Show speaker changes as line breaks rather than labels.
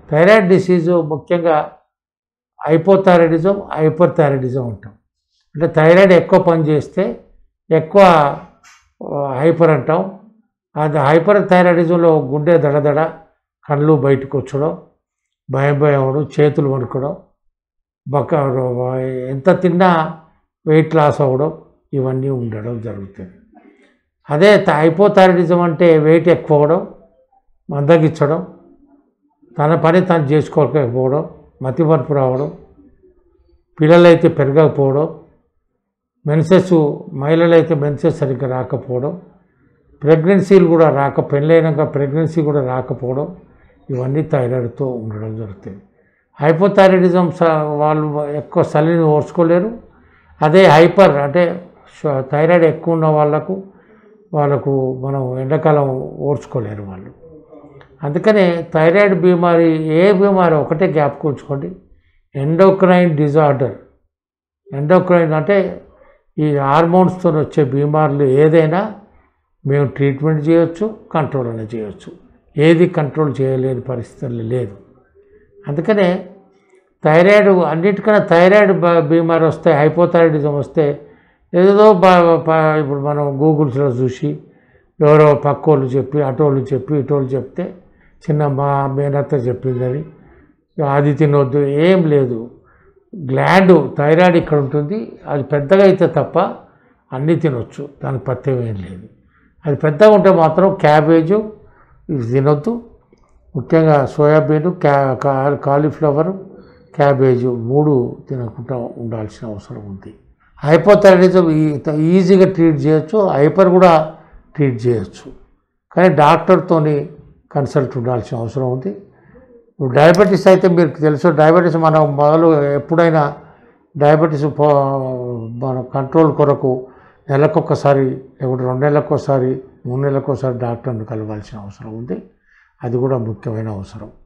thyroid disease ముఖ్యంగా hypothyroidism hyperthyroidism అంటాం అంటే థైరాయిడ్ ఎక్కువ పని చేస్తే ఎక్కువ హైపర్ అంటాం అది హైపర్ థైరాయిడిజంలో గుండె దడదడ కళ్ళు బయటకు వచ్చడం భయం భయం అవడం చేతులు వణుకడం బక్క ఎంత తిన్నా వెయిట్ లాస్ అవ్వడం ఇవన్నీ ఉండడం జరుగుతుంది అదే హైపోథైరాయిడిజం అంటే వెయిట్ ఎక్కువ అవడం మందగించడం తన పని తను చేసుకోలేకపోవడం మతిమరుపు రావడం పిల్లలైతే పెరగకపోవడం మెన్సెస్ మహిళలైతే మెన్సెస్ సరిగ్గా రాకపోవడం ప్రెగ్నెన్సీలు కూడా రాక పెళ్ళైనాక ప్రెగ్నెన్సీ కూడా రాకపోవడం ఇవన్నీ థైరాయిడ్తో ఉండడం జరుగుతుంది హైపోథైరాయిడిజం స వాళ్ళు ఎక్కువ చలిని ఓర్చుకోలేరు అదే హైపర్ అంటే ష- థైరాయిడ్ ఎక్కువ ఉన్న వాళ్ళకు వాళ్ళకు మనం ఎండాకాలం ఓర్చుకోలేరు వాళ్ళు అందుకనే థైరాయిడ్ బీమారి ఏ బీమారి ఒకటే జ్ఞాపకం ఉంచుకోండి ఎండోక్రైన్ డిజార్డర్ ఎండోక్రైన్ అంటే ఈ హార్మోన్స్తో వచ్చే బీమార్లు ఏదైనా మేము ట్రీట్మెంట్ చేయొచ్చు కంట్రోల్ అనేది చేయొచ్చు ఏది కంట్రోల్ చేయలేని పరిస్థితులు లేదు అందుకనే థైరాయిడ్ అన్నిటికన్నా థైరాయిడ్ బ- బీమారి వస్తే హైపోథైరాయిడిజం వస్తే ఏదో బా బా- ఇప్పుడు మనం గూగుల్స్లో చూసి ఎవరో పక్కోళ్ళు చెప్పి అటోళ్ళు చెప్పి ఇటోళ్ళు చెప్తే చిన్న మా మేనత్త చెప్పిందని అది తినొద్దు ఏం లేదు గ్లాండ్ థైరాయిడ్ ఇక్కడ ఉంటుంది అది పెద్దగా అయితే తప్ప అన్నీ తినొచ్చు దానికి పత్యం ఏం లేదు అది పెద్దగా ఉంటే మాత్రం క్యాబేజు ఇవి తినొద్దు ముఖ్యంగా సోయాబీన్ క్యా కా- కాలీఫ్లవర్ క్యాబేజు మూడు తినకుండా ఉండాల్సిన అవసరం ఉంది హైపోథైరాయిడిజం ఈ- ఈజీగా ట్రీట్ చేయొచ్చు హైపర్ కూడా ట్రీట్ చేయొచ్చు కానీ డాక్టర్తోని కన్సల్ట్ ఉండాల్సిన అవసరం ఉంది ఇప్పుడు డయాబెటీస్ అయితే మీకు తెలుసు డయాబెటీస్ మనం మొదలు ఎప్పుడైనా డయాబెటీస్ పో మన కంట్రోల్ కొరకు నెలకొకసారి లేకుంటే రెండు నెలలకోసారి మూడు నెలలకోసారి డాక్టర్ని కలవాల్సిన అవసరం ఉంది అది కూడా ముఖ్యమైన అవసరం